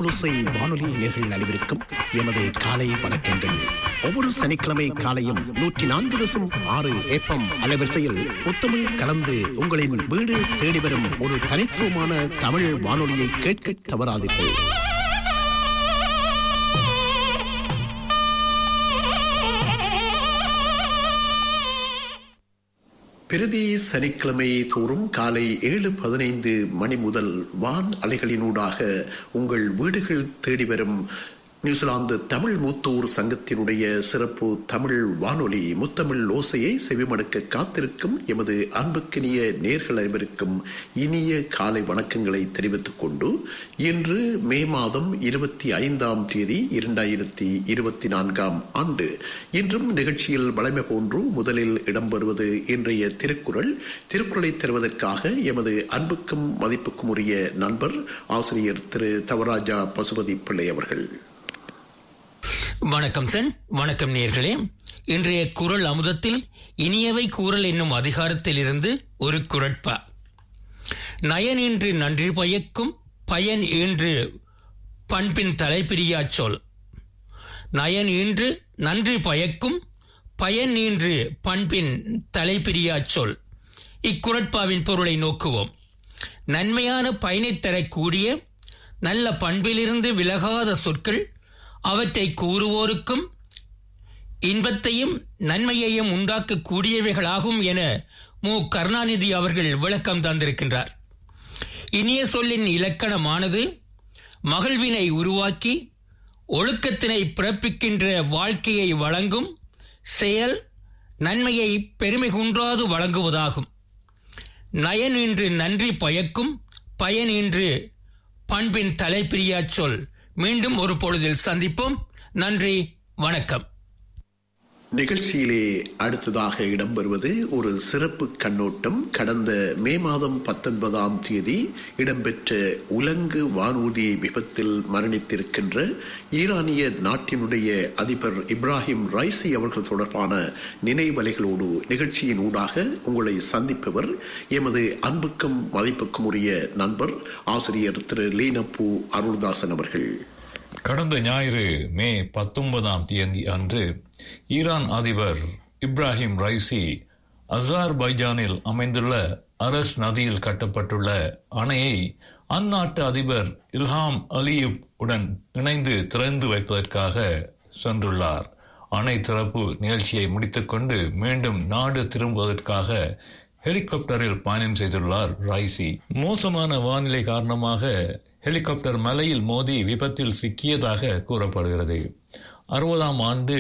தமிழோசை வானொலி நேர்கள் அனைவருக்கும் எமது காலை வணக்கங்கள் ஒவ்வொரு சனிக்கிழமை காலையும் நூற்றி நான்கு தசம் ஆறு ஏப்பம் அலைவரிசையில் முத்தமிழ் கலந்து உங்களின் வீடு தேடி வரும் ஒரு தனித்துவமான தமிழ் வானொலியை கேட்க தவறாதீர்கள் பிரதி சனிக்கிழமை தோறும் காலை ஏழு பதினைந்து மணி முதல் வான் அலைகளினூடாக உங்கள் வீடுகள் தேடி வரும் நியூசிலாந்து தமிழ் மூத்தூர் சங்கத்தினுடைய சிறப்பு தமிழ் வானொலி முத்தமிழ் ஓசையை செவிமடுக்க காத்திருக்கும் எமது அன்புக்கினிய நேர்கள் அனைவருக்கும் இனிய காலை வணக்கங்களை தெரிவித்துக் கொண்டு இன்று மே மாதம் இருபத்தி ஐந்தாம் தேதி இரண்டாயிரத்தி இருபத்தி நான்காம் ஆண்டு இன்றும் நிகழ்ச்சியில் வளமை போன்று முதலில் இடம்பெறுவது இன்றைய திருக்குறள் திருக்குறளை தருவதற்காக எமது அன்புக்கும் மதிப்புக்கும் உரிய நண்பர் ஆசிரியர் திரு தவராஜா பசுபதி பிள்ளை அவர்கள் வணக்கம் சென் வணக்கம் நேர்களே இன்றைய குரல் அமுதத்தில் இனியவை கூறல் என்னும் அதிகாரத்தில் இருந்து ஒரு குரட்பா நயன் என்று நன்றி பயக்கும் பயன் என்று பண்பின் தலைப்பிரியாச் சொல் நயன் என்று நன்றி பயக்கும் பயன் என்று பண்பின் தலைப்பிரியாச் சொல் இக்குரட்பாவின் பொருளை நோக்குவோம் நன்மையான பயனை தரக்கூடிய நல்ல பண்பிலிருந்து விலகாத சொற்கள் அவற்றை கூறுவோருக்கும் இன்பத்தையும் நன்மையையும் உண்டாக்கக்கூடியவைகளாகும் என மு கருணாநிதி அவர்கள் விளக்கம் தந்திருக்கின்றார் இனிய சொல்லின் இலக்கணமானது மகிழ்வினை உருவாக்கி ஒழுக்கத்தினை பிறப்பிக்கின்ற வாழ்க்கையை வழங்கும் செயல் நன்மையை பெருமை குன்றாது வழங்குவதாகும் நயன் இன்று நன்றி பயக்கும் பயன் இன்று பண்பின் தலைப்பிரியாச் சொல் மீண்டும் ஒரு பொழுதில் சந்திப்போம் நன்றி வணக்கம் நிகழ்ச்சியிலே அடுத்ததாக இடம்பெறுவது ஒரு சிறப்பு கண்ணோட்டம் கடந்த மே மாதம் பத்தொன்பதாம் தேதி இடம்பெற்ற உலங்கு வானூர்தி விபத்தில் மரணித்திருக்கின்ற ஈரானிய நாட்டினுடைய அதிபர் இப்ராஹிம் ரைசி அவர்கள் தொடர்பான நினைவலைகளோடு நிகழ்ச்சியின் ஊடாக உங்களை சந்திப்பவர் எமது அன்புக்கும் மதிப்புக்கும் உரிய நண்பர் ஆசிரியர் திரு லீனப்பூ அருள்தாசன் அவர்கள் கடந்த ஞாயிறு மே பத்தொன்பதாம் தேதி அன்று ஈரான் அதிபர் இப்ராஹிம் ரைசி அசார்பைஜானில் அமைந்துள்ள அரஸ் நதியில் கட்டப்பட்டுள்ள அணையை அந்நாட்டு அதிபர் இல்ஹாம் அலியுப் உடன் இணைந்து திறந்து வைப்பதற்காக சென்றுள்ளார் அணை திறப்பு நிகழ்ச்சியை முடித்துக்கொண்டு மீண்டும் நாடு திரும்புவதற்காக ஹெலிகாப்டரில் பயணம் செய்துள்ளார் ரைசி மோசமான வானிலை காரணமாக ஹெலிகாப்டர் மலையில் மோதி விபத்தில் சிக்கியதாக கூறப்படுகிறது அறுபதாம் ஆண்டு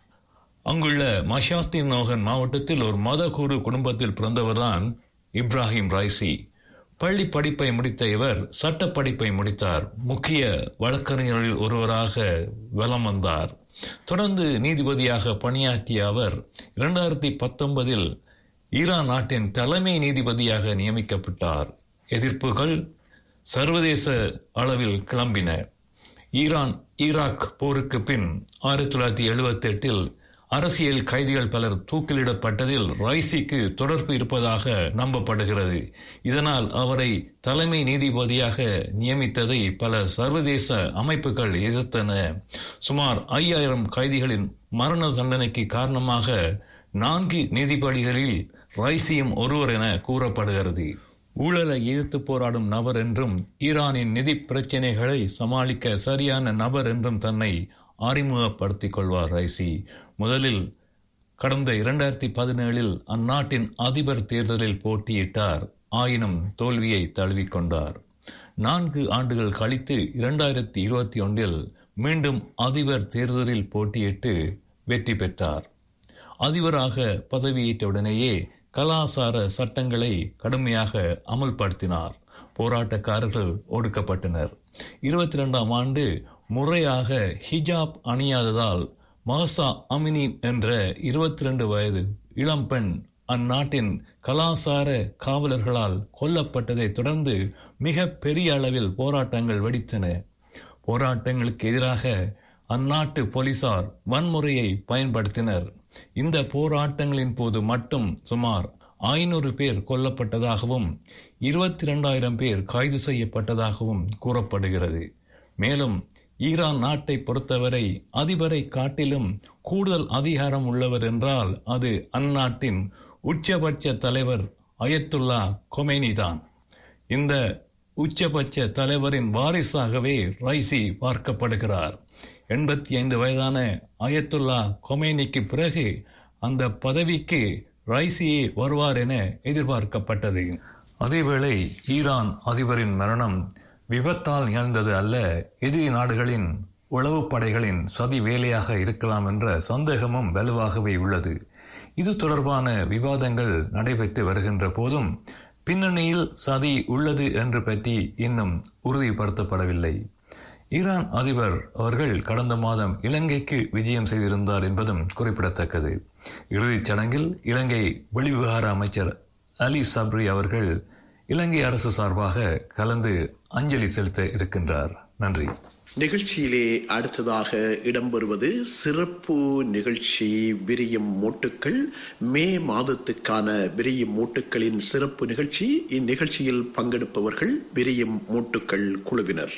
அங்குள்ள மஷாத்தின் நோகன் மாவட்டத்தில் ஒரு மதகுரு குடும்பத்தில் பிறந்தவர்தான் இப்ராஹிம் ரைசி பள்ளி படிப்பை முடித்த இவர் சட்ட படிப்பை முடித்தார் முக்கிய வழக்கறிஞர்களில் ஒருவராக வலம் வந்தார் தொடர்ந்து நீதிபதியாக பணியாற்றிய அவர் இரண்டாயிரத்தி பத்தொன்பதில் ஈரான் நாட்டின் தலைமை நீதிபதியாக நியமிக்கப்பட்டார் எதிர்ப்புகள் சர்வதேச அளவில் கிளம்பின ஈரான் ஈராக் போருக்கு பின் ஆயிரத்தி தொள்ளாயிரத்தி எழுபத்தி எட்டில் அரசியல் கைதிகள் பலர் தூக்கிலிடப்பட்டதில் ரைசிக்கு தொடர்பு இருப்பதாக நம்பப்படுகிறது இதனால் அவரை தலைமை நீதிபதியாக நியமித்ததை பல சர்வதேச அமைப்புகள் எதிர்த்தன சுமார் ஐயாயிரம் கைதிகளின் மரண தண்டனைக்கு காரணமாக நான்கு நீதிபதிகளில் ரைசியும் ஒருவர் என கூறப்படுகிறது ஊழலை எதிர்த்து போராடும் நபர் என்றும் ஈரானின் நிதி பிரச்சினைகளை சமாளிக்க சரியான நபர் என்றும் தன்னை அறிமுகப்படுத்திக் கொள்வார் ரைசி முதலில் கடந்த இரண்டாயிரத்தி பதினேழில் அந்நாட்டின் அதிபர் தேர்தலில் போட்டியிட்டார் ஆயினும் தோல்வியை தழுவிக்கொண்டார் நான்கு ஆண்டுகள் கழித்து இரண்டாயிரத்தி இருபத்தி ஒன்றில் மீண்டும் அதிபர் தேர்தலில் போட்டியிட்டு வெற்றி பெற்றார் அதிபராக பதவியேற்றவுடனேயே கலாசார சட்டங்களை கடுமையாக அமல்படுத்தினார் போராட்டக்காரர்கள் ஒடுக்கப்பட்டனர் இருபத்தி ரெண்டாம் ஆண்டு முறையாக ஹிஜாப் அணியாததால் மஹசா அமினி என்ற இருபத்தி ரெண்டு வயது இளம்பெண் அந்நாட்டின் கலாசார காவலர்களால் கொல்லப்பட்டதை தொடர்ந்து மிக பெரிய அளவில் போராட்டங்கள் வெடித்தன போராட்டங்களுக்கு எதிராக அந்நாட்டு போலீசார் வன்முறையை பயன்படுத்தினர் இந்த போராட்டங்களின் போது மட்டும் சுமார் ஐநூறு பேர் கொல்லப்பட்டதாகவும் இருபத்தி ரெண்டாயிரம் பேர் கைது செய்யப்பட்டதாகவும் கூறப்படுகிறது மேலும் ஈரான் நாட்டை பொறுத்தவரை அதிபரை காட்டிலும் கூடுதல் அதிகாரம் உள்ளவர் என்றால் அது அந்நாட்டின் உச்சபட்ச தலைவர் அயத்துல்லா கொமேனி தான் இந்த உச்சபட்ச தலைவரின் வாரிசாகவே ரைசி பார்க்கப்படுகிறார் எண்பத்தி ஐந்து வயதான அயத்துல்லா கொமேனிக்கு பிறகு அந்த பதவிக்கு ரைசியே வருவார் என எதிர்பார்க்கப்பட்டது அதேவேளை ஈரான் அதிபரின் மரணம் விபத்தால் நிகழ்ந்தது அல்ல எதிரி நாடுகளின் உளவுப் படைகளின் சதி வேலையாக இருக்கலாம் என்ற சந்தேகமும் வலுவாகவே உள்ளது இது தொடர்பான விவாதங்கள் நடைபெற்று வருகின்ற போதும் பின்னணியில் சதி உள்ளது என்று பற்றி இன்னும் உறுதிப்படுத்தப்படவில்லை ஈரான் அதிபர் அவர்கள் கடந்த மாதம் இலங்கைக்கு விஜயம் செய்திருந்தார் என்பதும் குறிப்பிடத்தக்கது இறுதிச் சடங்கில் இலங்கை வெளிவிவகார அமைச்சர் அலி சப்ரி அவர்கள் இலங்கை அரசு சார்பாக கலந்து அஞ்சலி செலுத்த இருக்கின்றார் நன்றி நிகழ்ச்சியிலே அடுத்ததாக இடம்பெறுவது சிறப்பு நிகழ்ச்சி விரியும் மூட்டுக்கள் மே மாதத்துக்கான விரியும் மூட்டுக்களின் சிறப்பு நிகழ்ச்சி இந்நிகழ்ச்சியில் பங்கெடுப்பவர்கள் விரியும் மூட்டுக்கள் குழுவினர்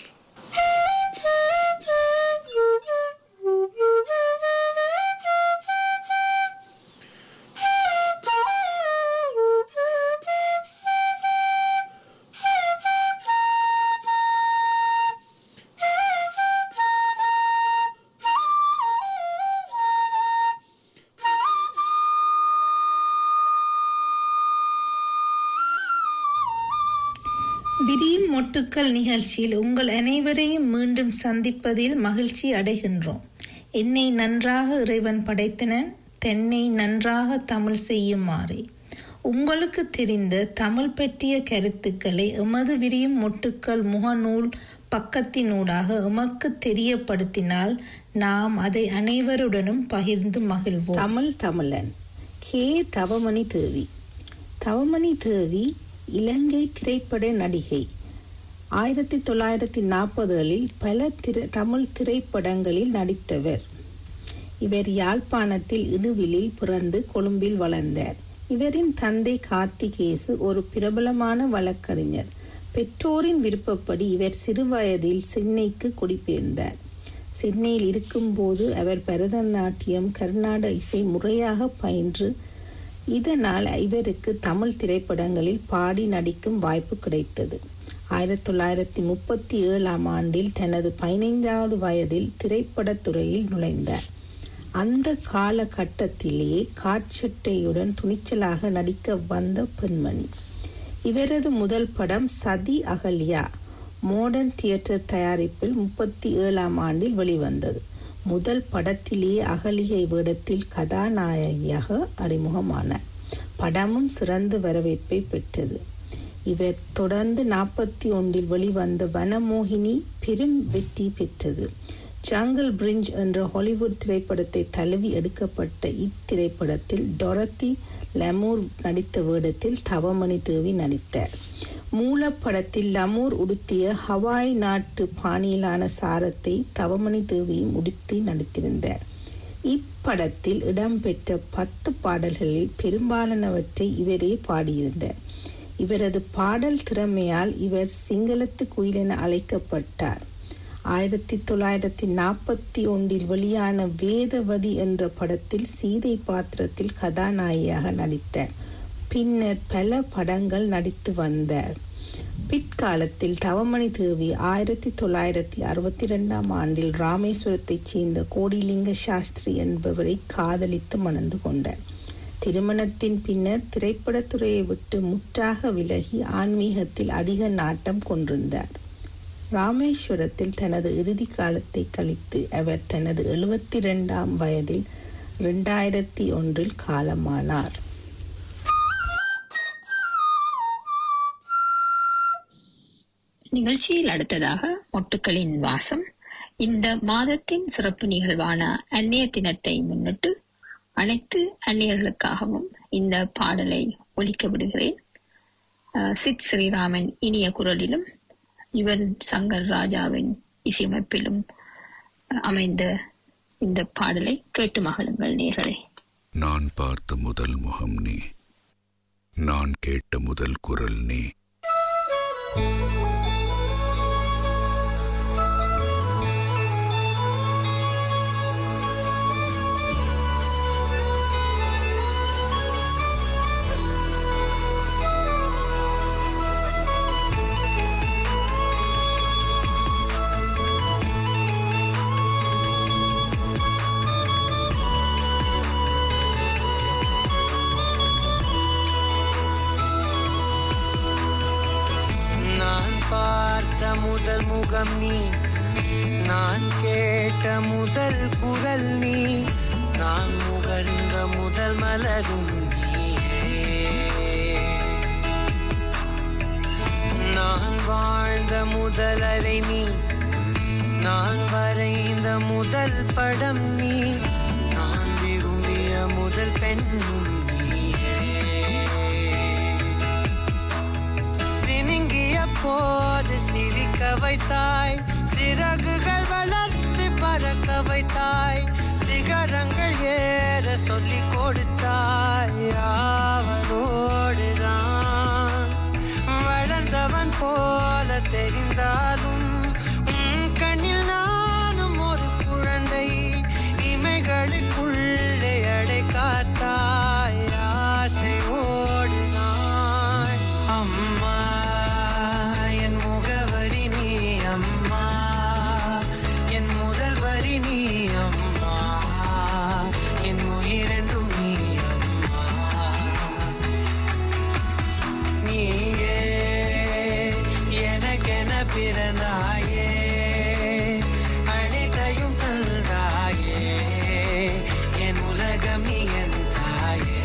விரியும் மொட்டுக்கள் நிகழ்ச்சியில் உங்கள் அனைவரையும் மீண்டும் சந்திப்பதில் மகிழ்ச்சி அடைகின்றோம் என்னை நன்றாக இறைவன் படைத்தனன் தென்னை நன்றாக தமிழ் செய்யுமாறே உங்களுக்கு தெரிந்த தமிழ் பற்றிய கருத்துக்களை எமது விரியும் மொட்டுக்கள் முகநூல் பக்கத்தினூடாக எமக்கு தெரியப்படுத்தினால் நாம் அதை அனைவருடனும் பகிர்ந்து மகிழ்வோம் தமிழ் தமிழன் கே தவமணி தேவி தவமணி தேவி இலங்கை திரைப்பட நடிகை ஆயிரத்தி தொள்ளாயிரத்தி நாற்பதுகளில் பல திரை தமிழ் திரைப்படங்களில் நடித்தவர் இவர் யாழ்ப்பாணத்தில் இணுவிலில் பிறந்து கொழும்பில் வளர்ந்தார் இவரின் தந்தை கார்த்திகேசு ஒரு பிரபலமான வழக்கறிஞர் பெற்றோரின் விருப்பப்படி இவர் சிறுவயதில் சென்னைக்கு குடிபெயர்ந்தார் சென்னையில் இருக்கும்போது அவர் பரதநாட்டியம் கர்நாடக இசை முறையாக பயின்று இதனால் இவருக்கு தமிழ் திரைப்படங்களில் பாடி நடிக்கும் வாய்ப்பு கிடைத்தது ஆயிரத்தி தொள்ளாயிரத்தி முப்பத்தி ஏழாம் ஆண்டில் தனது பதினைந்தாவது வயதில் திரைப்படத்துறையில் நுழைந்தார் அந்த காலகட்டத்திலேயே காட்சட்டையுடன் துணிச்சலாக நடிக்க வந்த பெண்மணி இவரது முதல் படம் சதி அகல்யா மோடர்ன் தியேட்டர் தயாரிப்பில் முப்பத்தி ஏழாம் ஆண்டில் வெளிவந்தது முதல் படத்திலேயே அகலிகை வேடத்தில் கதாநாயகியாக அறிமுகமானார் படமும் சிறந்த வரவேற்பை பெற்றது இவர் தொடர்ந்து நாற்பத்தி ஒன்றில் வெளிவந்த வனமோகினி பெரும் வெற்றி பெற்றது ஜாங்கிள் பிரிஞ்ச் என்ற ஹாலிவுட் திரைப்படத்தை தழுவி எடுக்கப்பட்ட இத்திரைப்படத்தில் டொரத்தி லமூர் நடித்த வேடத்தில் தவமணி தேவி நடித்தார் மூலப்படத்தில் லமூர் உடுத்திய ஹவாய் நாட்டு பாணியிலான சாரத்தை தவமணி தேவியும் உடுத்தி நடித்திருந்தார் இப்படத்தில் இடம்பெற்ற பத்து பாடல்களில் பெரும்பாலானவற்றை இவரே பாடியிருந்தார் இவரது பாடல் திறமையால் இவர் சிங்களத்து குயில் என அழைக்கப்பட்டார் ஆயிரத்தி தொள்ளாயிரத்தி நாற்பத்தி ஒன்றில் வெளியான வேதவதி என்ற படத்தில் சீதை பாத்திரத்தில் கதாநாயகியாக நடித்தார் பின்னர் பல படங்கள் நடித்து வந்தார் பிற்காலத்தில் தவமணி தேவி ஆயிரத்தி தொள்ளாயிரத்தி அறுபத்தி ரெண்டாம் ஆண்டில் ராமேஸ்வரத்தைச் சேர்ந்த கோடிலிங்க சாஸ்திரி என்பவரை காதலித்து மணந்து கொண்டார் திருமணத்தின் பின்னர் திரைப்படத்துறையை விட்டு முற்றாக விலகி ஆன்மீகத்தில் அதிக நாட்டம் கொண்டிருந்தார் ராமேஸ்வரத்தில் தனது இறுதி காலத்தை கழித்து அவர் தனது எழுபத்தி ரெண்டாம் வயதில் ரெண்டாயிரத்தி ஒன்றில் காலமானார் நிகழ்ச்சியில் அடுத்ததாக மொட்டுக்களின் வாசம் இந்த மாதத்தின் சிறப்பு நிகழ்வான அந்நிய தினத்தை முன்னிட்டு அனைத்து அந்நியர்களுக்காகவும் இந்த பாடலை ஒலிக்க விடுகிறேன் அஹ் சித் ஸ்ரீராமன் இனிய குரலிலும் யுவன் சங்கர் ராஜாவின் இசையமைப்பிலும் அமைந்த இந்த பாடலை கேட்டு மகிழுங்கள் நேர்களே நான் பார்த்த முதல் முகம் நீ நான் கேட்ட முதல் குரல் நீ முதல் முகம் நீ நான் கேட்ட முதல் குரல் நீ நான் முகர்ந்த முதல் மலரும் நீயே நான் வாழ்ந்த முதல் அறை நீ நான் வரைந்த முதல் படம் நீ நான் விரும்பிய முதல் பெண்ணும் நீயே சினுங்கிய போது சிரிக்க வைத்தாய் சிறகுகள் வளர்த்து பறக்க வைத்தாய் சிகரங்கள் ஏற சொல்லி கொடுத்தாய் அவரோடுதான் வளர்ந்தவன் போல தெரிந்தாலும் உன் கண்ணில் நானும் ஒரு குழந்தை இமைகளுக்குள்ளே அடை காத்தாய் ஆசையோடுதான் அம்மா என் முகவரி நீ அம்மா என் முதல் வரி நீ அம்மா என் உயிரென்றும் நீ அம்மா நீயே எனக்கென பிறந்தாயே அனைத்தையும் தந்தாயே என் உலகம் நீ என் தாயே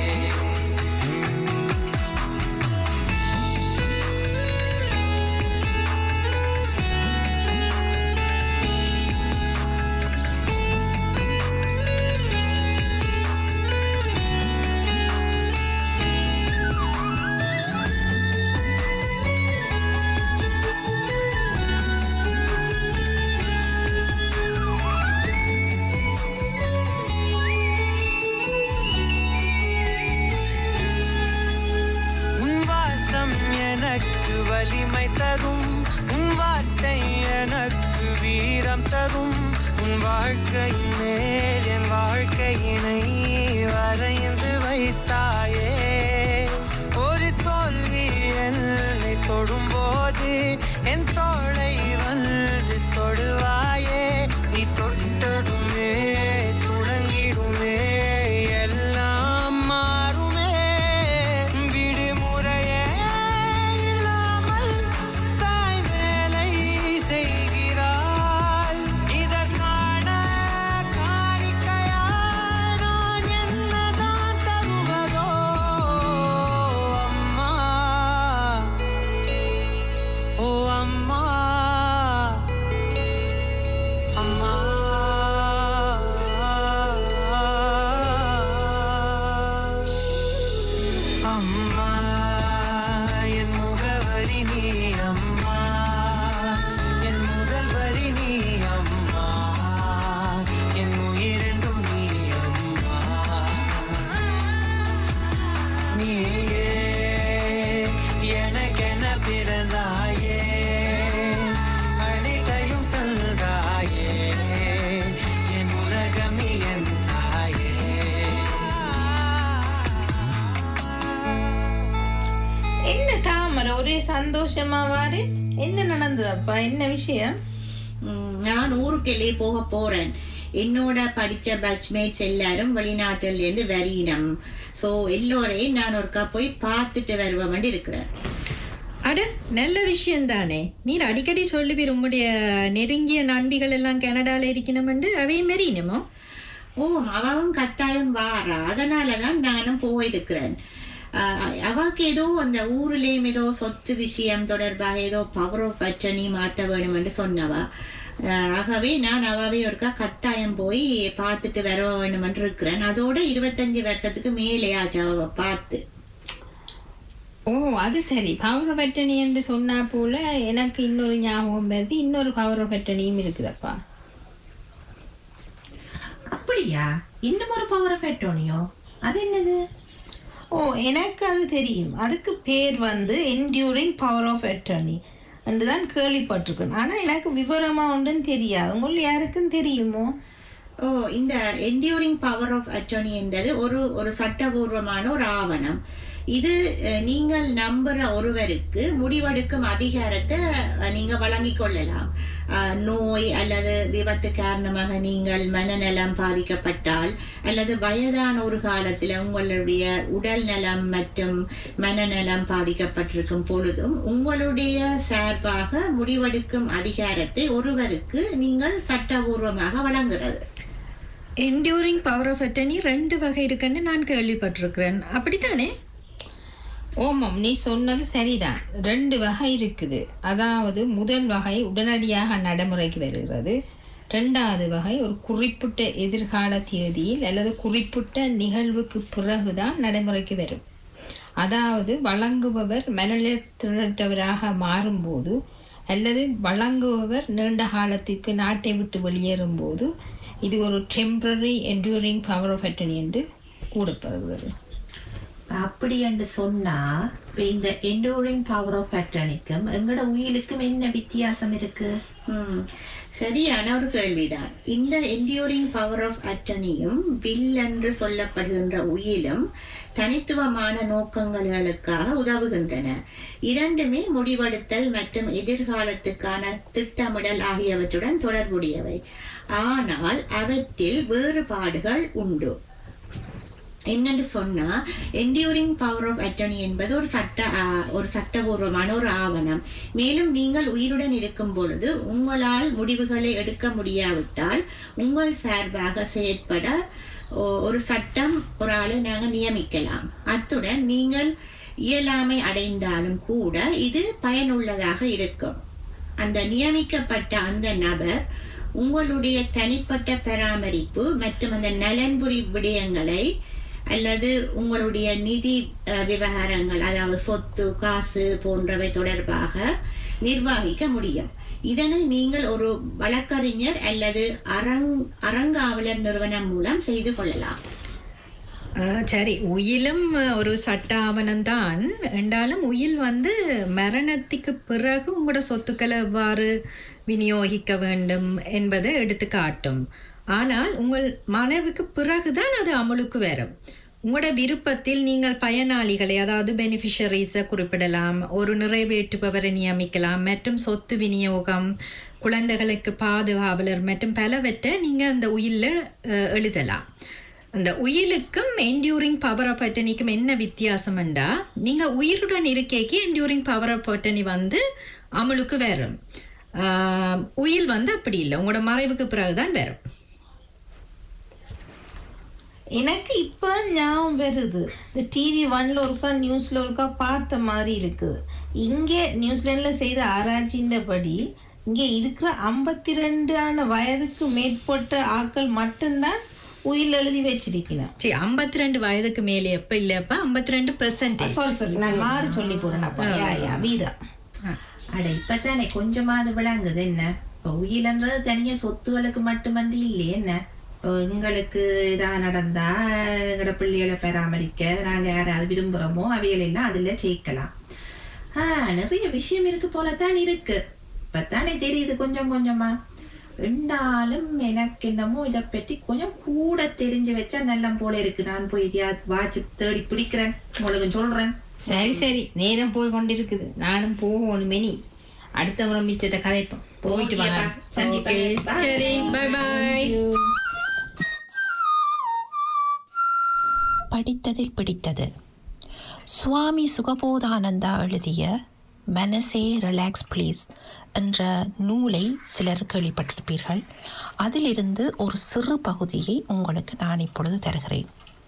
உன் வாசம் எனக்கு வலிமை தரும் உன் வார்த்தை எனக்கு வீரம் தரும் உன் வாழ்க்கை மேல் என் வாழ்க்கையினை வரைந்து வைத்தாயே ஒரு தோல்வி என்னை தொடும்போது என் தோளை வந்து தொடுவாயே நீ தொட்டதுமே தொடங்கிடுமே எல்லாம் மாறுமே விடுமுறையே இல்லாமல் தாய் வேலை செய்கிறாள் இதற்கான காணிக்கையாய் நான் என்னதான் தருவதோ அம்மா ஓ அம்மா அம்மா அம்மா என் முகவரி நீ அம்மா என் முதல் வரி நீ அம்மா என் உயிரென்றும் நீ அம்மா நீயே எனக்கென பிறந்தாயே அனைத்தையும் தந்தாயே என் உலகம் நீ என் தாயே என்ன தாமரை ஒரே சந்தோஷமா வாரு என்ன நடந்ததப்பா என்ன விஷயம் ம், நான் ஊருக்கெல்லே போக போறேன் என்னோட படிச்ச பேட்ச்மேட்ஸ் எல்லாரும் வெளிநாட்டுல இருந்து வரியினம் ஸோ எல்லோரையும் நான் ஒருக்கா போய் பார்த்துட்டு வருவோம்னு இருக்கிறேன் அட நல்ல விஷயம் தானே நீர் அடிக்கடி சொல்லுவீர் உம்முடைய நெருங்கிய நண்பிகள் எல்லாம் கனடால இருக்கணுமெண்டு அவையும் மெறியணுமோ ஓ அவவும் கட்டாயம் வாரா அதனால தான் நானும் போயிருக்கிறேன் ஆஹ், அவாக்கு ஏதோ அந்த ஊர்லேயும் ஏதோ சொத்து விஷயம் தொடர்பாக ஏதோ பவர் ஆஃப் அட்டர்னி மாற்ற வேணும் என்று சொன்னவா ஆஹ், ஆகவே நான் அவாவே ஒருக்கா கட்டாயம் போய் பார்த்துட்டு வர வேணும் என்று இருக்கிறேன் அதோட இருபத்தஞ்சு வருஷத்துக்கு மேலே ஆச்சு அவ பார்த்து ஓ அது சரி பவர் பட்டணி என்று சொன்னா போல எனக்கு இன்னொரு ஞாபகம் வருது இன்னொரு பவர் பட்டணியும் இருக்குதப்பா அப்படியா இன்னும் ஒரு பவர் ஆஃப் அட்டோனியோ அது என்னது ஓ எனக்கு அது தெரியும் அதுக்கு பேர் வந்து என்டியூரிங் பவர் ஆஃப் அட்டர்னி என்று தான் கேள்விப்பட்டிருக்கேன் ஆனால் எனக்கு விவரமாக ஒன்றும் தெரியாது உங்களுக்கு யாருக்கும் தெரியுமோ ஓ இந்த என்டியூரிங் பவர் ஆஃப் அட்டர்னி என்றது ஒரு ஒரு சட்டபூர்வமான ஒரு ஆவணம் இது அஹ், நீங்கள் நம்புற ஒருவருக்கு முடிவெடுக்கும் அதிகாரத்தை அஹ், நீங்க வழங்கிக் கொள்ளலாம் அஹ், நோய் அல்லது விபத்து காரணமாக நீங்கள் மனநலம் பாதிக்கப்பட்டால் அல்லது வயதான ஒரு காலத்தில் உங்களுடைய உடல் நலம் மற்றும் மனநலம் பாதிக்கப்பட்டிருக்கும் பொழுதும் உங்களுடைய சார்பாக முடிவெடுக்கும் அதிகாரத்தை ஒருவருக்கு நீங்கள் சட்டபூர்வமாக வழங்குறது என்டியூரிங் பவர் ஆஃப் அட்டர்னி ரெண்டு வகை இருக்குன்னு நான் கேள்விப்பட்டிருக்கிறேன் அப்படித்தானே ஓமம் நீ சொன்னது சரிதான் ரெண்டு வகை இருக்குது அதாவது முதல் வகை உடனடியாக நடைமுறைக்கு வருகிறது ரெண்டாவது வகை ஒரு குறிப்பிட்ட எதிர்கால தேதியில் அல்லது குறிப்பிட்ட நிகழ்வுக்கு பிறகுதான் நடைமுறைக்கு வரும் அதாவது வழங்குபவர் மனநிலையற்றவராக மாறும்போது அல்லது வழங்குபவர் நீண்ட காலத்திற்கு நாட்டை விட்டு வெளியேறும்போது இது ஒரு temporary enduring power of attorney என்று கூறப்படுகிறது அப்படி என்று சொன்னா இப்ப இந்த என்டூரிங் பவர் ஆஃப் அட்டர்னிக்கும் எங்களோட உயிலுக்கும் என்ன வித்தியாசம் இருக்கு ம், சரியான ஒரு கேள்விதான் இந்த என்டியூரிங் பவர் ஆஃப் அட்டனியும் வில் என்று சொல்லப்படுகின்ற உயிலும் தனித்துவமான நோக்கங்களுக்காக உதவுகின்றன இரண்டுமே முடிவெடுத்தல் மற்றும் எதிர்காலத்துக்கான திட்டமிடல் ஆகியவற்றுடன் தொடர்புடையவை ஆனால் அவற்றில் வேறுபாடுகள் உண்டு என்னன்னு சொன்னா என்டியூரிங் பவர் ஆஃப் அட்டர்னி என்பது ஒரு சட்ட ஆ, ஒரு சட்டபூர்வமான ஒரு ஆவணம் மேலும் நீங்கள் உயிருடன் இருக்கும் பொழுது உங்களால் முடிவுகளை எடுக்க முடியாவிட்டால் உங்கள் சார்பாக செயற்பட ஒ- ஒரு சட்டம் ஒரு ஆளை நாங்கள் நியமிக்கலாம் அத்துடன் நீங்கள் இயலாமை அடைந்தாலும் கூட இது பயனுள்ளதாக இருக்கும் அந்த நியமிக்கப்பட்ட அந்த நபர் உங்களுடைய தனிப்பட்ட பராமரிப்பு மற்றும் அந்த நலன்புரி விடயங்களை அல்லது உங்களுடைய நிதி அஹ், விவகாரங்கள் அதாவது சொத்து காசு போன்றவை தொடர்பாக நிர்வகிக்க முடியும் இதனை நீங்கள் ஒரு வழக்கறிஞர் அல்லது அரங் அறங்காவலர் நிறுவனம் மூலம் செய்து கொள்ளலாம் ஆ, சரி உயிலும் அஹ், ஒரு சட்ட ஆவணம்தான் என்றாலும் உயில் வந்து மரணத்துக்கு பிறகு உங்களோட சொத்துக்களை எவ்வாறு விநியோகிக்க வேண்டும் என்பதை எடுத்து காட்டும் ஆனால் உங்கள் மனைவிக்கு பிறகுதான் அது அமலுக்கு வரும் உங்களோட விருப்பத்தில் நீங்கள் பயனாளிகளை அதாவது பெனிஃபிஷரிஸை குறிப்பிடலாம் ஒரு நிறைவேற்றுபவரை நியமிக்கலாம் மற்றும் சொத்து விநியோகம் குழந்தைகளுக்கு பாதுகாவலர் மற்றும் பலவற்றை நீங்கள் அந்த உயிலில் எழுதலாம் அந்த உயிலுக்கும் என்டியூரிங் பவர் ஆஃப் அட்டனிக்கும் என்ன வித்தியாசம்ண்டா நீங்கள் உயிருடன் இருக்கைக்கு என்டியூரிங் பவர் ஆஃப் அட்டனி வந்து அமலுக்கு வரும் ஆஹ், உயில் வந்து அப்படி இல்லை உங்களோட மறைவுக்கு பிறகுதான் வரும் எனக்கு இப்போ ஞாபகம் வருது இந்த டிவி ஒன்ல ஒருக்கா நியூஸில் ஒருக்கா பார்த்த மாதிரி இருக்குது இங்கே நியூசிலாண்டில் செய்த ஆராய்ச்சின்றபடி இங்கே இருக்கிற ஐம்பத்தி ரெண்டு ஆன வயதுக்கு மேற்பட்ட ஆட்கள் மட்டும்தான் உயில் எழுதி வச்சிருக்கிறேன் சரி ஐம்பத்தி ரெண்டு வயதுக்கு மேலே எப்போ இல்லையப்பா ஐம்பத்தி ரெண்டு பெர்சன்டேஜ் சாரி சாரி நான் மாறி சொல்லி போறேன் அப்பா யா யா வீதா அட இப்பதானே கொஞ்சமாவது விளங்குது என்ன இப்போ உயிலன்றது தனியா சொத்துகளுக்கு மட்டுமன்றி இல்லையே என்ன இப்போ எங்களுக்கு இதா நடந்தா எங்களோட பிள்ளைகளை பராமரிக்க நாங்க யாராவது விரும்புகிறோமோ அவைகளெல்லாம் அதுல சேர்க்கலாம் ஆ நிறைய விஷயம் இருக்கு போலத்தான் இருக்கு இப்பத்தானே தெரியுது கொஞ்சம் கொஞ்சமா ரெண்டாலும் எனக்கு என்னமோ இதை பற்றி கொஞ்சம் கூட தெரிஞ்சு வச்சா நல்லா போல இருக்கு நான் போய் இதையாவது வாட்சி தேடி பிடிக்கிறேன் உங்களுக்கு சொல்றேன் சரி சரி நேரம் போய் கொண்டிருக்குது நானும் போகணும் மெனி அடுத்த முறை மிச்சத்தை கதைப்போம் போயிட்டு வாங்க ஓகே சரி பை பாய் படித்ததில் பிடித்தது சுவாமி சுகபோதானந்தா எழுதிய மனசே ரிலாக்ஸ் ப்ளீஸ் என்ற நூலை சிலர் கேள்விப்பட்டிருப்பீர்கள் அதிலிருந்து ஒரு சிறு பகுதியை உங்களுக்கு நான் இப்பொழுது தருகிறேன்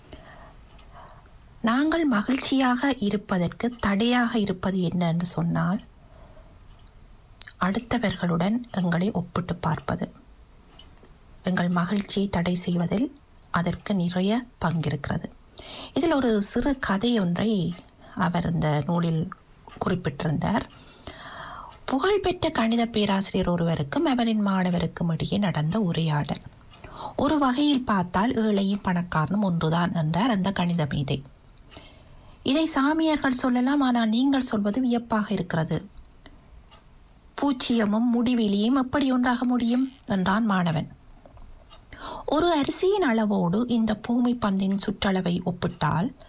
நாங்கள் மகிழ்ச்சியாக இருப்பதற்கு தடையாக இருப்பது என்ன என்று சொன்னால் அடுத்தவர்களுடன் எங்களை ஒப்பிட்டு பார்ப்பது எங்கள் மகிழ்ச்சியை தடை செய்வதில் அதற்கு நிறைய பங்கிருக்கிறது இதில் ஒரு சிறு கதை ஒன்றை அவர் இந்த நூலில் குறிப்பிட்டிருந்தார் புகழ்பெற்ற கணித பேராசிரியர் ஒருவருக்கும் அவரின் மாணவருக்கும் இடையே நடந்த உரையாடல் ஒரு வகையில் பார்த்தால் ஏழையும் பணக்காரனும் ஒன்றுதான் என்றார் அந்த கணித மேதை இதை சாமியார்கள் சொல்லலாம் ஆனால் நீங்கள் சொல்வது வியப்பாக இருக்கிறது பூச்சியமும் முடிவெளியும் எப்படி ஒன்றாக முடியும் என்றான் மாணவன் ஒரு அரிசியின் அளவோடு இந்த பூமி பந்தின் சுற்றளவை ஒப்பிட்டால்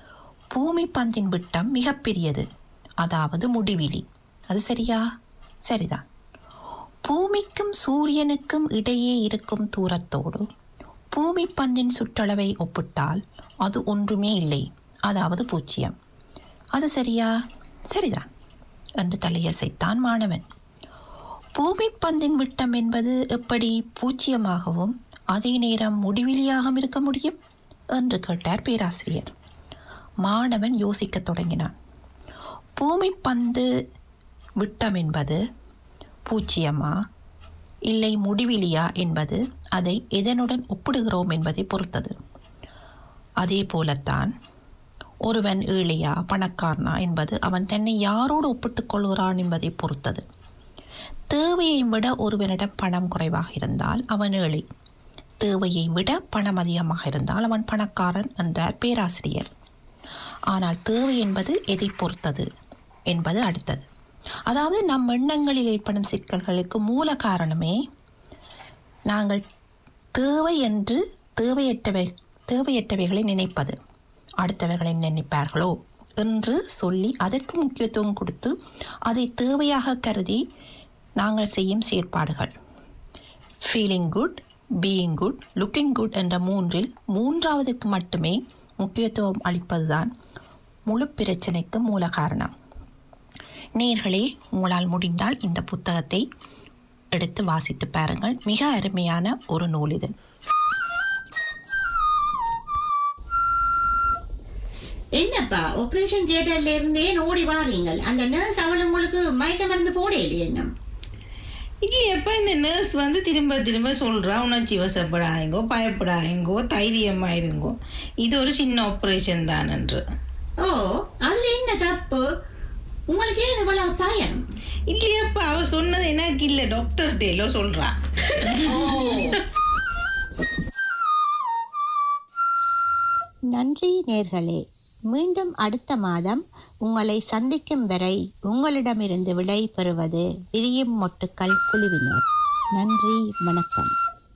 பூமி பந்தின் விட்டம் மிகப்பெரியது அதாவது முடிவிலி அது சரியா சரிதான் பூமிக்கும் சூரியனுக்கும் இடையே இருக்கும் தூரத்தோடு பூமி பந்தின் சுற்றளவை ஒப்பிட்டால் அது ஒன்றுமே இல்லை அதாவது பூஜ்ஜியம் அது சரியா சரிதான் என்று தலையசைத்தான் மாணவன் பூமி பந்தின் விட்டம் என்பது எப்படி பூஜ்ஜியமாகவும் அதே நேரம் முடிவிலியாகவும் இருக்க முடியும் என்று கேட்டார் பேராசிரியர் மாணவன் யோசிக்கத் தொடங்கினான் பூமி பந்து விட்டம் என்பது பூஜ்ஜியமா இல்லை முடிவிலியா என்பது அதை எதனுடன் ஒப்பிடுகிறோம் என்பதை பொறுத்தது அதே போலத்தான் ஒருவன் ஏழையா பணக்காரனா என்பது அவன் தன்னை யாரோடு ஒப்பிட்டுக் கொள்கிறான் என்பதை பொறுத்தது தேவையை விட ஒருவனிடம் பணம் குறைவாக இருந்தால் அவன் ஏழை தேவையை விட பணம் அதிகமாக இருந்தால் அவன் பணக்காரன் என்றார் பேராசிரியர் ஆனால் தேவை என்பது எதை பொறுத்தது என்பது அடுத்தது அதாவது நம் எண்ணங்களில் ஏற்படும் சிக்கல்களுக்கு மூல காரணமே நாங்கள் தேவை என்று தேவையற்றவை தேவையற்றவைகளை நினைப்பது அடுத்தவர்களை நினைப்பார்களோ என்று சொல்லி அதற்கு முக்கியத்துவம் கொடுத்து அதை தேவையாக கருதி நாங்கள் செய்யும் செயற்பாடுகள் feeling good being good looking good என்ற மூன்றில் மூன்றாவதுக்கு மட்டுமே முக்கியத்துவம் அளிப்பதுதான் முழு பிரச்சனைக்கு மூல காரணம் நேர்களே உங்களால் முடிந்தால் இந்த புத்தகத்தை எடுத்து வாசித்து பாருங்கள் மிக அருமையான ஒரு நூல் இது என்னப்பா ஆபரேஷன் தியேட்டர்ல இருந்தே ஓடி வாரீங்கள் அந்த நர்ஸ் அவள் உங்களுக்கு மயக்க மருந்து போட இல்லையே என்ன இல்லையப்பா இந்த நர்ஸ் வந்து திரும்ப திரும்ப சொல்கிறா உணர்ச்சி வசப்படாதீங்கோ பயப்படாதீங்கோ தைரியமா இருங்கோ இது ஒரு சின்ன ஆப்ரேஷன் தான் என்று ஓ அதுல என்ன தப்பு உங்களுக்கு ஏன் இவ்வளவு பயம் இல்லையப்பா அவ சொன்னது எனக்கு இல்லை டாக்டர் டேலோ சொல்றா நன்றி நேர்களே மீண்டும் அடுத்த மாதம் உங்களை சந்திக்கும் வரை உங்களிடமிருந்து விடை பெறுவது விரியும் மொட்டுக்கள் குழுவினர் நன்றி வணக்கம்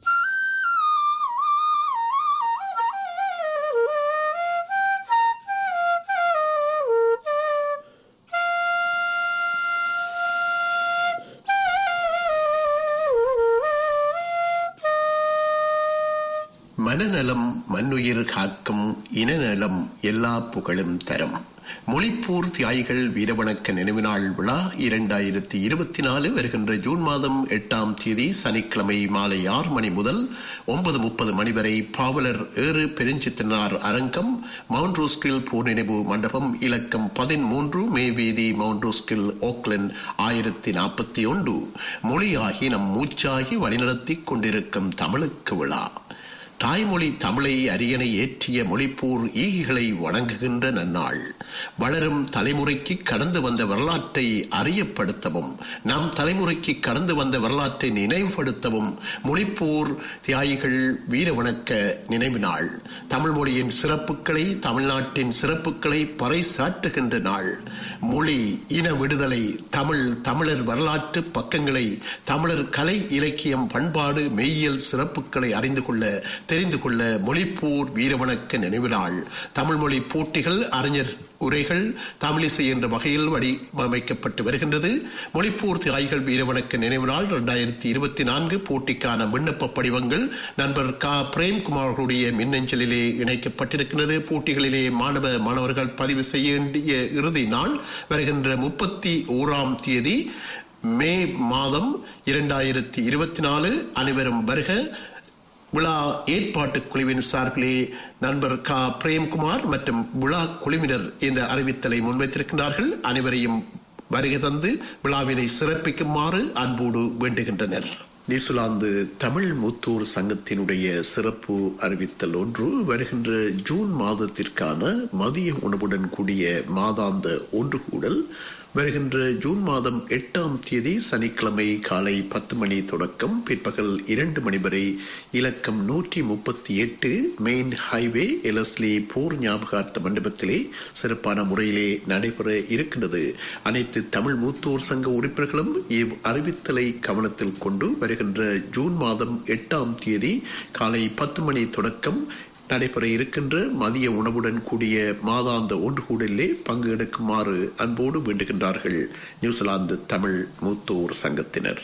மனநலம் மண்ணுயிர் காக்கும் இனநலம் எல்லா புகழும் தரும் மொழிப்பூர் தியாகிகள் வீரவணக்க நினைவு நாள் விழா இரண்டாயிரத்தி இருபத்தி நாலு வருகின்ற ஜூன் மாதம் எட்டாம் தேதி சனிக்கிழமை மாலை ஆறு மணி முதல் ஒன்பது முப்பது மணி வரை பாவலர் ஏறு பெருஞ்சித்தனார் அரங்கம் மவுண்ட் ரோஸ்கில் போர் நினைவு மண்டபம் இலக்கம் பதிமூன்று மே வீதி மவுண்ட் ரோஸ்கில் ஓக்லண்ட் ஆயிரத்தி நாற்பத்தி ஒன்று மொழியாகி நம் மூச்சாகி வழிநடத்தி கொண்டிருக்கும் தமிழுக்கு விழா தாய்மொழி தமிழை அரியணை ஏற்றிய மொழிப்போர் ஈகிகளை வணங்குகின்ற நன்னாள் வளரும் தலைமுறைக்கு கடந்து வந்த வரலாற்றை அறியப்படுத்தவும் நம் தலைமுறைக்கு கடந்து வந்த வரலாற்றை நினைவுபடுத்தவும் மொழிப்போர் தியாகிகள் வீர வணக்க நினைவு நாள் தமிழ் மொழியின் சிறப்புகளை தமிழ்நாட்டின் சிறப்புகளை பறைசாற்றுகின்ற நாள் மொழி இன விடுதலை தமிழ் தமிழர் வரலாற்று பக்கங்களை தமிழர் கலை இலக்கியம் பண்பாடு மெய்யியல் சிறப்புகளை அறிந்து கொள்ள தெரிந்து கொள்ள மொழிப்போர் வீரவணக்க நினைவு நாள் தமிழ் மொழி போட்டிகள் அறிஞர் உரைகள் தமிழிசை என்ற வகையில் வடிவமைக்கப்பட்டு வருகின்றது மொழிப்போர் தியாய்கள் வீரவணக்க நினைவு நாள் இரண்டாயிரத்தி இருபத்தி நான்கு போட்டிக்கான விண்ணப்ப படிவங்கள் நண்பர் க பிரேம்குமார் அவர்களுடைய மின்னஞ்சலிலே இணைக்கப்பட்டிருக்கிறது போட்டிகளிலே மாணவ மாணவர்கள் பதிவு செய்ய வேண்டிய இறுதி நாள் வருகின்ற முப்பத்தி ஓராம் தேதி மே மாதம் இரண்டாயிரத்தி இருபத்தி நாலு அனைவரும் வருக விழா ஏற்பாட்டு குழுவின் சார்பிலே நண்பர் க பிரேம்குமார் மற்றும் விழா குழுவினர் இந்த அறிவித்தலை முன்வைத்திருக்கின்றார்கள் அனைவரையும் வருகை தந்து விழாவினை சிறப்பிக்குமாறு அன்போடு வேண்டுகின்றனர் நியூசிலாந்து தமிழ் முத்தூர் சங்கத்தினுடைய சிறப்பு அறிவித்தல் ஒன்று வருகின்ற ஜூன் மாதத்திற்கான மதிய உணவுடன் கூடிய மாதாந்த ஒன்று கூடல் வருகின்ற ஜூன் மாதம் எட்டாம் தேதி சனிக்கிழமை காலை பத்து மணி தொடக்கம் பிற்பகல் இரண்டு மணி வரை இலக்கம் நூற்றி முப்பத்தி எட்டு மெயின் ஹைவே எலஸ்லி போர் ஞாபகார்த்த மண்டபத்திலே சிறப்பான முறையிலே நடைபெற இருக்கின்றது அனைத்து தமிழ் மூத்தோர் சங்க உறுப்பினர்களும் இவ் அறிவித்தலை கவனத்தில் கொண்டு வருகின்ற ஜூன் மாதம் எட்டாம் தேதி காலை பத்து மணி தொடக்கம் நடைபெற இருக்கின்ற மதிய உணவுடன் கூடிய மாதாந்த ஒன்று கூடலிலே பங்கு எடுக்குமாறு அன்போடு வேண்டுகின்றார்கள் நியூசிலாந்து தமிழ் மூத்தோர் சங்கத்தினர்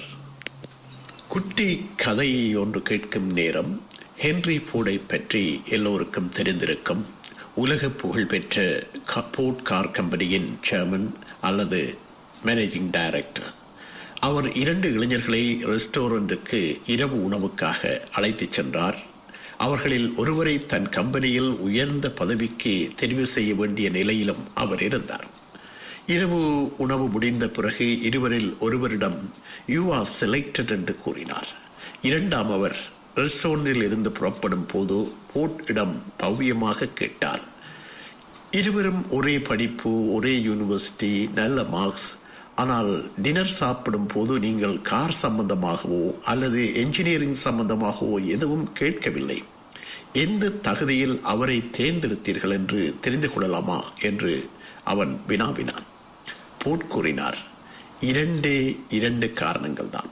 குட்டி கதை ஒன்று கேட்கும் நேரம் ஹென்றி போர்டை பற்றி எல்லோருக்கும் தெரிந்திருக்கும் உலக புகழ்பெற்ற க- போர்ட் கார் கம்பெனியின் சேர்மன் அல்லது மேனேஜிங் டைரக்டர் அவர் இரண்டு இளைஞர்களை ரெஸ்டாரண்ட்டுக்கு இரவு உணவுக்காக அழைத்துச் சென்றார் அவர்களில் ஒருவரை தன் கம்பெனியில் உயர்ந்த பதவிக்கு தெரிவு செய்ய வேண்டிய நிலையிலும் அவர் இருந்தார் இரவு உணவு முடிந்த பிறகு இருவரில் ஒருவரிடம் யூ ஆர் செலக்டட் என்று கூறினார் இரண்டாம் அவர் ரெஸ்டாரண்டில் இருந்து புறப்படும் போது போர்ட் இடம் பவ்யமாக கேட்டார் இருவரும் ஒரே படிப்பு ஒரே யூனிவர்சிட்டி நல்ல மார்க்ஸ் ஆனால் டின்னர் சாப்பிடும் போது நீங்கள் கார் சம்பந்தமாகவோ அல்லது என்ஜினியரிங் சம்பந்தமாகவோ எதுவும் கேட்கவில்லை எந்த தகுதியில் அவரை தேர்ந்தெடுத்தீர்கள் என்று தெரிந்து கொள்ளலாமா என்று அவன் வினாவினான் போட் கூறினார் இரண்டே இரண்டு காரணங்கள் தான்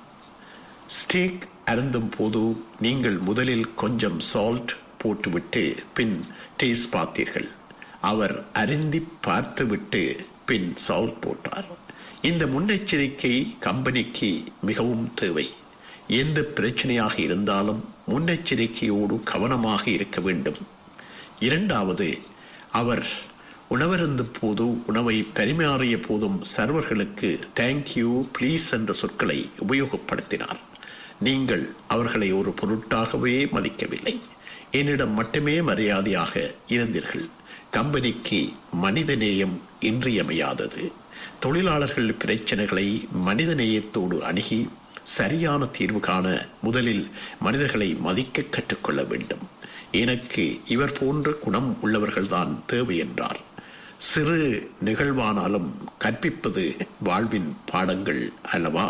ஸ்டேக் அருந்தும் போது நீங்கள் முதலில் கொஞ்சம் சால்ட் போட்டுவிட்டு பின் டேஸ்ட் பார்த்தீர்கள் அவர் அருந்தி பார்த்துவிட்டு பின் சால்ட் போட்டார் இந்த முன்னெச்சரிக்கை கம்பெனிக்கு மிகவும் தேவை எந்த பிரச்சனையாக இருந்தாலும் முன்னெச்சரிக்கையோடு கவனமாக இருக்க வேண்டும் இரண்டாவது அவர் உணவருந்தும் போது உணவை பரிமாறிய போதும் சர்வர்களுக்கு தேங்க்யூ ப்ளீஸ் என்ற சொற்களை உபயோகப்படுத்தினார் நீங்கள் அவர்களை ஒரு பொருட்டாகவே மதிக்கவில்லை என்னிடம் மட்டுமே மரியாதையாக இருந்தீர்கள் கம்பெனிக்கு மனிதநேயம் இன்றியமையாதது தொழிலாளர்கள் பிரச்சனைகளை மனிதநேயத்தோடு அணுகி சரியான தீர்வு காண முதலில் மனிதர்களை மதிக்க கற்றுக்கொள்ள வேண்டும் எனக்கு இவர் போன்ற குணம் உள்ளவர்கள்தான் தேவை என்றார் சிறு நிகழ்வானாலும் கற்பிப்பது வாழ்வின் பாடங்கள் அல்லவா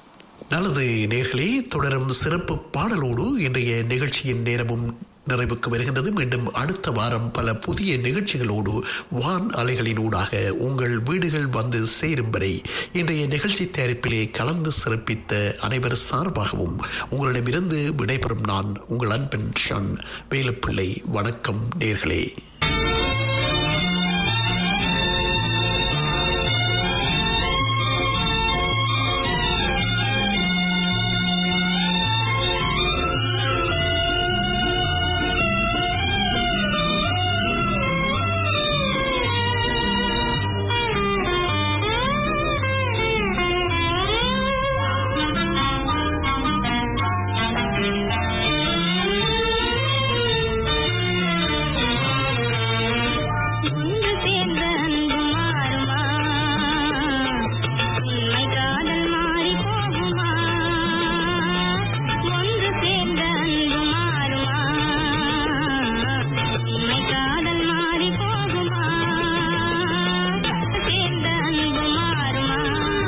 நல்லது நேர்களே தொடரும் சிறப்பு பாடலோடு இன்றைய நிகழ்ச்சியின் நேரமும் நிறைவுக்கு வருகின்றது மீண்டும் அடுத்த வாரம் பல புதிய நிகழ்ச்சிகளோடு வான் அலைகளினூடாக உங்கள் வீடுகள் வந்து சேரும் வரை இன்றைய நிகழ்ச்சி தயாரிப்பிலே கலந்து சிறப்பித்த அனைவர் சார்பாகவும் உங்களிடமிருந்து விடைபெறும் நான் உங்கள் அன்பன் ஷன் வேலுப்பிள்ளை வணக்கம் நேர்களே ஒன்று சேர்ந்த அன்பு மாறுமா உண்மை காதல் மாறி போகுமா ஒன்று சேர்ந்த அன்பு மாறுமா உண்மை காதல் மாறி போகுமா சேர்ந்த அன்பு மாறுமா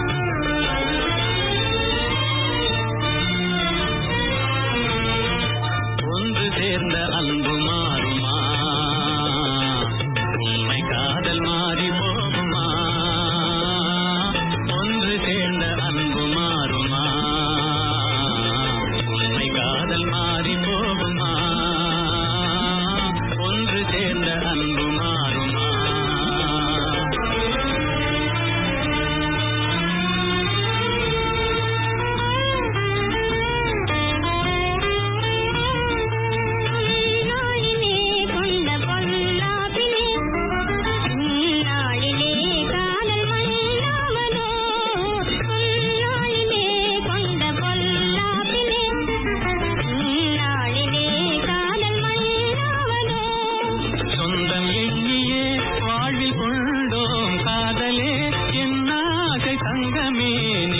ஒன்று சேர்ந்த அன்பு மாறுமா உண்மை காதல் மாறி போகுமா ஒன்று சேர்ந்த அன்பு மாறுமா உண்மை காதல் மாறி போகுமா ஒன்று சேர்ந்த அன்பு மாறுமா நாளிலே கொண்ட பொல்லாப்பிலே நாளிலே காதல் மன்னாமதோ நாளிலே கொண்ட பொல்லாப்பிலே நாளிலே காதல் மன்னாமதோ சொந்தம் எண்ணியே வாழ்வில் கொண்டோம் காதலே என் ஆசை தங்கமே நீ